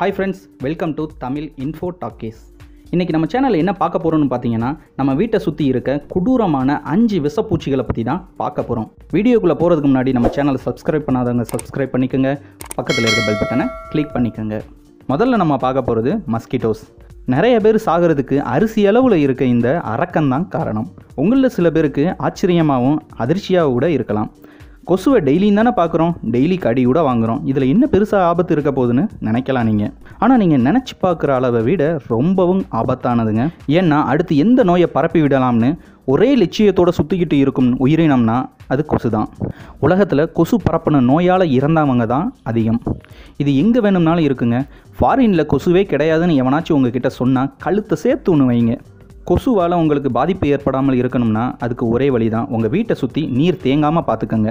hi friends welcome to Tamil info talkies இன்றைக்கி நம்ம சேனலில் என்ன பார்க்க போகிறோம்னு பார்த்தீங்கன்னா நம்ம வீட்டை சுற்றி இருக்க கொடூரமான அஞ்சு விஷப்பூச்சிகளை பற்றி தான் பார்க்க போகிறோம் வீடியோக்குள்ளே போகிறதுக்கு முன்னாடி நம்ம சேனலை சப்ஸ்கிரைப் பண்ணாதவங்க சப்ஸ்கிரைப் பண்ணிக்கோங்க பக்கத்தில் இருக்க பெல் பட்டனை கிளிக் பண்ணிக்கோங்க முதல்ல நம்ம பார்க்க போகிறது மஸ்கிட்டோஸ் நிறைய பேர் சாகிறதுக்கு அரிசி அளவில் இருக்க இந்த அரக்கன் தான் காரணம் உங்களில் சில பேருக்கு ஆச்சரியமாகவும் அதிர்ச்சியாக கூட இருக்கலாம் கொசுவை டெய்லியும் தானே பார்க்குறோம் டெய்லி கடி கூட வாங்குகிறோம் இதில் என்ன பெருசாக ஆபத்து இருக்க போகுதுன்னு நினைக்கலாம் நீங்கள் ஆனால் நீங்கள் நினச்சி பார்க்குற அளவை விட ரொம்பவும் ஆபத்தானதுங்க ஏன்னா அடுத்து எந்த நோயை பரப்பி விடலாம்னு ஒரே லட்சியத்தோடு சுற்றிக்கிட்டு இருக்கும் உயிரினம்னா அது கொசு தான் உலகத்தில் கொசு பரப்பின நோயால் இறந்தவங்க தான் அதிகம் இது எங்கே வேணும்னாலும் இருக்குங்க ஃபாரினில் கொசுவே கிடையாதுன்னு எவனாச்சும் உங்ககிட்ட சொன்னால் கழுத்தை சேர்த்து ஒன்று வைங்க கொசுவால் உங்களுக்கு பாதிப்பு ஏற்படாமல் இருக்கணும்னா அதுக்கு ஒரே வழி தான் உங்கள் வீட்டை சுற்றி நீர் தேங்காமல் பார்த்துக்கங்க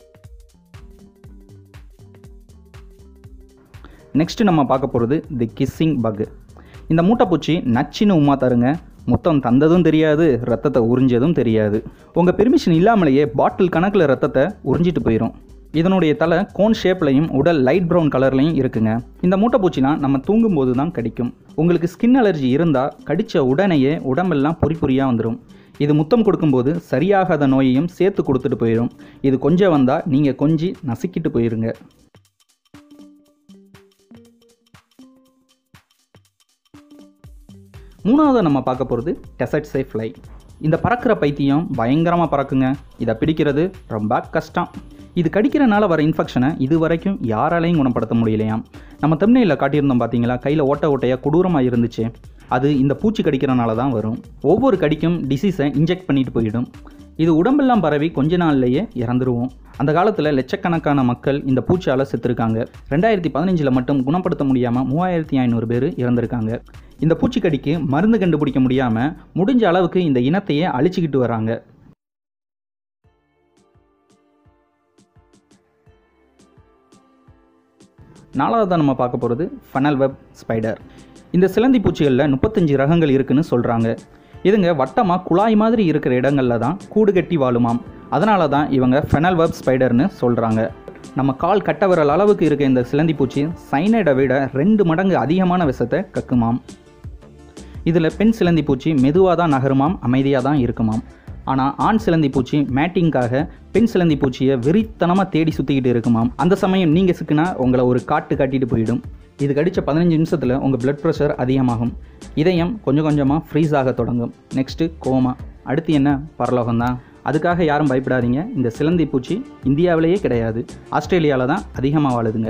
நெக்ஸ்ட் நம்ம பார்க்க போகிறது தி கிஸ்ஸிங் பக் இந்த மூட்டைப்பூச்சி நச்சின்னு உமா தருங்க முத்தம் தந்ததும் தெரியாது ரத்தத்தை உறிஞ்சதும் தெரியாது உங்கள் பெர்மிஷன் இல்லாமலேயே பாட்டில் கணக்கில் ரத்தத்தை உறிஞ்சிட்டு போயிடும் இதனுடைய தலை கோன் ஷேப்லையும் உடல் லைட் ப்ரௌன் கலர்லையும் இருக்குங்க இந்த மூட்டைப்பூச்சிலாம் நம்ம தூங்கும்போது தான் கடிக்கும் உங்களுக்கு ஸ்கின் அலர்ஜி இருந்தால் கடித்த உடனேயே உடம்பெல்லாம் பொறி பொறியாக வந்துடும் இது முத்தம் கொடுக்கும்போது சரியாகாத நோயையும் சேர்த்து கொடுத்துட்டு போயிடும் இது கொஞ்சம் வந்தால் நீங்கள் கொஞ்சி நசுக்கிட்டு போயிருங்க மூணாவது நம்ம பார்க்க போகிறது டெசர்ட் சேஃப் ஃப்ளை இந்த பறக்கிற பைத்தியம் பயங்கரமாக பறக்குங்க இதை பிடிக்கிறது ரொம்ப கஷ்டம் இது கடிக்கிறனால வர இன்ஃபெக்ஷனை இது வரைக்கும் யாராலையும் குணப்படுத்த முடியலையாம் நம்ம தமிழ்நிலையில் காட்டியிருந்தோம் பார்த்தீங்களா கையில் ஓட்ட ஓட்டையாக கொடூரமாக இருந்துச்சு அது இந்த பூச்சி கடிக்கிறனால தான் வரும் ஒவ்வொரு கடிக்கும் டிசீஸை இன்ஜெக்ட் பண்ணிட்டு போயிடும் இது உடம்பெல்லாம் பரவி கொஞ்ச நாள்லேயே இறந்துருவோம் அந்த காலத்தில் லட்சக்கணக்கான மக்கள் இந்த பூச்சால் செத்துருக்காங்க ரெண்டாயிரத்தி பதினஞ்சில் மட்டும் குணப்படுத்த முடியாமல் மூவாயிரத்தி ஐநூறு பேர் இறந்துருக்காங்க இந்த பூச்சிக்கடிக்கு மருந்து கண்டுபிடிக்க முடியாமல் முடிஞ்ச அளவுக்கு இந்த இனத்தையே அழிச்சிக்கிட்டு வராங்க நாலாவதாக நம்ம பார்க்க போகிறது ஃபனல் வெப் ஸ்பைடர் இந்த சிலந்தி பூச்சிகளில் முப்பத்தஞ்சு ரகங்கள் இருக்குன்னு சொல்கிறாங்க இதுங்க வட்டமாக குழாய் மாதிரி இருக்கிற இடங்களில் தான் கூடு கட்டி வாழுமாம் அதனால தான் இவங்க ஃபெனல் வெப் ஸ்பைடர்னு சொல்கிறாங்க நம்ம கால் கட்ட விரல் அளவுக்கு இருக்க இந்த சிலந்தி பூச்சி சைனைடை விட ரெண்டு மடங்கு அதிகமான விஷத்தை கக்குமாம் இதில் பெண் சிலந்தி பூச்சி மெதுவாக தான் நகருமாம் அமைதியாக தான் இருக்குமாம் ஆனால் ஆண் சிலந்தி பூச்சி மேட்டிங்காக பெண் சிலந்தி பூச்சியை வெறித்தனமாக தேடி சுற்றிக்கிட்டு இருக்குமாம் அந்த சமயம் நீங்கள் சிக்கினா உங்களை ஒரு காட்டு காட்டிட்டு போயிடும் இது கடித்த பதினஞ்சு நிமிஷத்தில் உங்கள் பிளட் ப்ரெஷர் அதிகமாகும் இதயம் கொஞ்சம் கொஞ்சமாக ஃப்ரீஸ் ஆக தொடங்கும் நெக்ஸ்ட்டு கோமா அடுத்து என்ன பரலோகம் தான் அதுக்காக யாரும் பயப்படாதீங்க இந்த சிலந்தி பூச்சி இந்தியாவிலேயே கிடையாது ஆஸ்திரேலியாவில் தான் அதிகமாக வாழுதுங்க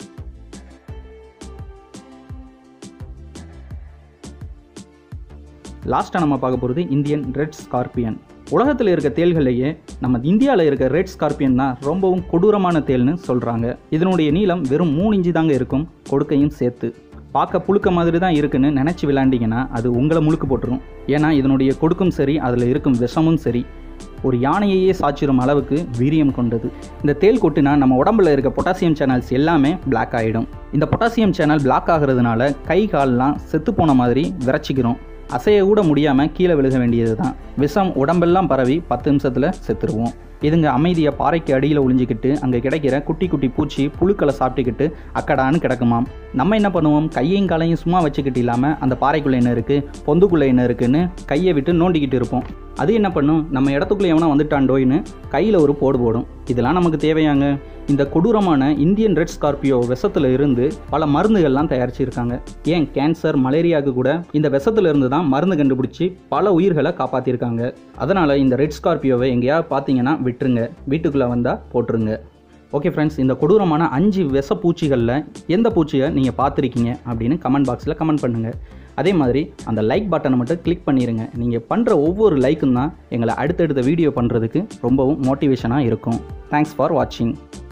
லாஸ்ட்டாக நம்ம பார்க்க போகிறது இந்தியன் ரெட் ஸ்கார்பியன் உலகத்தில் இருக்க தேள்கள்லேயே நம்ம இந்தியாவில் இருக்க ரெட் ஸ்கார்பியன் தான் ரொம்பவும் கொடூரமான தேள்னு சொல்கிறாங்க இதனுடைய நீளம் வெறும் மூணு இன்ச்சு தாங்க இருக்கும் கொடுக்கையும் சேர்த்து பார்க்க புழுக்க மாதிரி தான் இருக்குன்னு நினச்சி விளாண்டிங்கன்னா அது உங்களை முழுக்கு போட்டுரும் ஏன்னா இதனுடைய கொடுக்கும் சரி அதில் இருக்கும் விஷமும் சரி ஒரு யானையையே சாச்சிரும் அளவுக்கு வீரியம் கொண்டது இந்த தேல் கொட்டுனா நம்ம உடம்புல இருக்க பொட்டாசியம் சேனல்ஸ் எல்லாமே பிளாக் ஆகிடும் இந்த பொட்டாசியம் சேனல் பிளாக் ஆகிறதுனால கை கால்லாம் செத்து போன மாதிரி விரைச்சிக்கிறோம் அசைய கூட முடியாமல் கீழே விழுக வேண்டியது தான் விஷம் உடம்பெல்லாம் பரவி பத்து நிமிஷத்தில் செத்துருவோம் இதுங்க அமைதியாக பாறைக்கு அடியில் ஒளிஞ்சிக்கிட்டு அங்கே கிடைக்கிற குட்டி குட்டி பூச்சி புழுக்களை சாப்பிட்டுக்கிட்டு அக்கடான்னு கிடக்குமாம் நம்ம என்ன பண்ணுவோம் கையையும் காலையும் சும்மா வச்சுக்கிட்டு இல்லாமல் அந்த பாறைக்குள்ளே என்ன இருக்குது பொந்துக்குள்ளே என்ன இருக்குன்னு கையை விட்டு நோண்டிக்கிட்டு இருப்போம் அது என்ன பண்ணும் நம்ம இடத்துக்குள்ளே எவனா வந்துட்டாண்டோயின்னு கையில் ஒரு போடு போடும் இதெல்லாம் நமக்கு தேவையாங்க இந்த கொடூரமான இந்தியன் ரெட் ஸ்கார்பியோ விஷத்தில் இருந்து பல மருந்துகள்லாம் தயாரிச்சிருக்காங்க ஏன் கேன்சர் மலேரியாவுக்கு கூட இந்த விஷத்துல இருந்து தான் மருந்து கண்டுபிடிச்சி பல உயிர்களை காப்பாற்றிருக்காங்க அதனால் இந்த ரெட் ஸ்கார்பியோவை எங்கேயாவது பார்த்தீங்கன்னா விட்டுருங்க வீட்டுக்குள்ளே வந்தால் போட்டுருங்க ஓகே ஃப்ரெண்ட்ஸ் இந்த கொடூரமான அஞ்சு விஷ பூச்சிகளில் எந்த பூச்சியை நீங்கள் பார்த்துருக்கீங்க அப்படின்னு கமெண்ட் பாக்ஸில் கமெண்ட் பண்ணுங்கள் அதே மாதிரி அந்த லைக் பட்டனை மட்டும் கிளிக் பண்ணிடுங்க நீங்கள் பண்ணுற ஒவ்வொரு லைக்கும் தான் எங்களை அடுத்தடுத்த வீடியோ பண்ணுறதுக்கு ரொம்பவும் மோட்டிவேஷனாக இருக்கும் தேங்க்ஸ் ஃபார் வாட்சிங்